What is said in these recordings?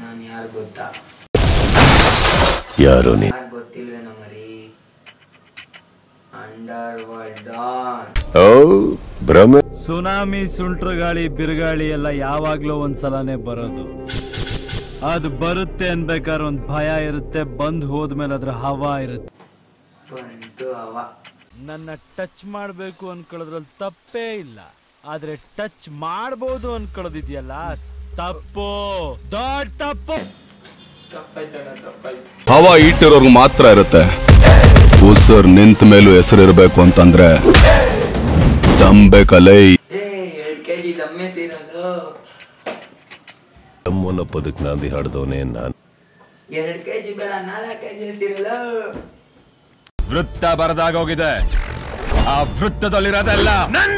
ನಾನು ಯಾರು ಗೊತ್ತಾ ಯಾರು ನೀ ಯಾರು ಗೊತ್ತಿಲ್ವೇನೋ ಮರಿ ಅಂಡರ್ ವರ್ಲ್ಡ್ ಡಾನ್ ಓ ಭ್ರಮೆ ಸುನಾಮಿ ಸುಂಟ್ರಗಾಳಿ ಬಿರುಗಾಳಿ ಎಲ್ಲ ಯಾವಾಗ್ಲೂ ಒಂದ್ಸಲನೇ ಬರೋದು ಅದು ಬರುತ್ತೆ ಅನ್ಬೇಕಾದ್ರೆ ಒಂದ್ ಭಯ ಇರುತ್ತೆ ಬಂದ್ ಹೋದ್ಮೇಲೆ ಅದ್ರ ಹವಾ ಇರುತ್ತೆ ಬಂತು ಅವ ನನ್ನ ಟಚ್ ಮಾಡ್ಬೇಕು ಅನ್ಕೊಳ್ಳೋದ್ರಲ್ಲಿ ತಪ್ಪೇ ಇಲ್ಲ ಆದ್ರೆ ಟಚ್ ಮಾಡ್ಬೋದು ಅನ್ಕೊಳ್ಳೋದಿದ್ಯಲ್ಲ ತಪ್ಪು ದೊಡ್ಡ ತಪ್ಪು ತಪ್ಪಾಯ್ತಣ್ಣ ತಪ್ಪಾಯ್ತು ಹವಾ ಇಟ್ಟಿರೋರ್ಗು ಮಾತ್ರ ಇರುತ್ತೆ ಉಸಿರ್ ನಿಂತ ಮೇಲೂ ಹೆಸರಿರ್ಬೇಕು ಅಂತಂದ್ರೆ ತಂಬೇಕಲೈ ಏ ಎರಡು ಕೆ ಜಿ ದಮ್ಮೆ ಸೇರೋದು ತಮ್ಮನ ಪದಕ್ ನಾಂದಿ ಹಾಡ್ದವನೇ ನಾನು ಎರಡು ಕೆ ಜಿ ಬೇಡ ನಾಲ್ಕು ಕೆ ಜಿ ಸಿರಲ್ಲ ವೃತ್ತ ಬರದಾಗೋಗಿದೆ ಆ ವೃತ್ತದಲ್ಲಿರೋದೆಲ್ಲ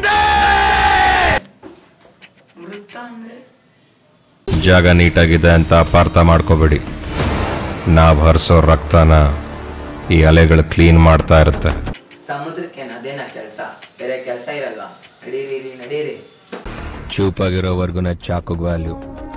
ವೃತ್ತ ಅಂದ್ರೆ ಜಾಗ ನೀಟಾಗಿದೆ ಅಂತ ಅಪಾರ್ಥ ಮಾಡ್ಕೋಬೇಡಿ ನಾವು ಹರಿಸೋ ರಕ್ತನ ಈ ಅಲೆಗಳು ಕ್ಲೀನ್ ಮಾಡ್ತಾ ಇರುತ್ತೆ ಸಮುದ್ರಕ್ಕೇನು ಅದೇನಾ ಕೆಲಸ ಬೇರೆ ಕೆಲಸ ಇರಲ್ವಾ ನಡೀರಿ ರೀ, ನಡೀರಿ ಚೂಪಾಗಿರೋವರೆಗೂ ಚಾಕುಗ್ ವ್ಯಾಲ್ಯೂ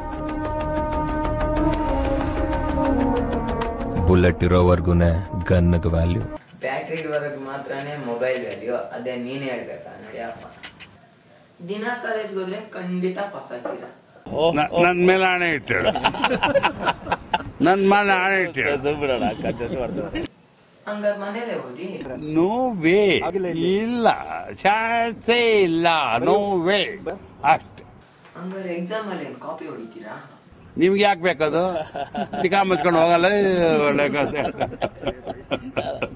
ಬುಲೆಟ್ ಇರೋವರೆಗೂ ಗನ್ಗೆ ವ್ಯಾಲ್ಯೂ ಬ್ಯಾಟ್ರಿ ಇರೋವರೆಗೆ ಮಾತ್ರನೇ ಮೊಬೈಲ್ ವ್ಯಾಲ್ಯೂ ಅದೇ ನೀನೇ ಹೇಳ್ಬೇಕಾ ನಡಿಯಪ್ಪ ದಿನ ಕಾಲೇಜ್ಗೆ ಹೋದ್ರೆ ಖಂಡಿತ ಪಾಸ್ ಆಗ್ತೀರಾ ನನ್ ಮೇಲೆ ಹಣೆ ಇಟ್ಟೇಳು ನನ್ ಮೇಲೆ ಹಣೆ ಇಟ್ಟೇಳು ಹಂಗಾರೆ ಮನೇಲೆ ಓದಿ ನೋ ವೇ ಇಲ್ಲ ಚಾನ್ಸೇ ಇಲ್ಲ ನೋ ವೇ ಅಷ್ಟೆ ಹಂಗಾರೆ ಎಕ್ಸಾಮ್ ಅಲ್ಲಿ ಏನ್ ಕಾಪಿ ಹೊಡಿತೀರಾ ನಿಮ್ಗೆ ಯಾಕೆ ಬೇಕದು ತಿಕ್ಕ ಮುಚ್ಕೊಂಡು ಹೋಗಲ್ಲ ಒಳ್ಳೆ ಕಥೆ.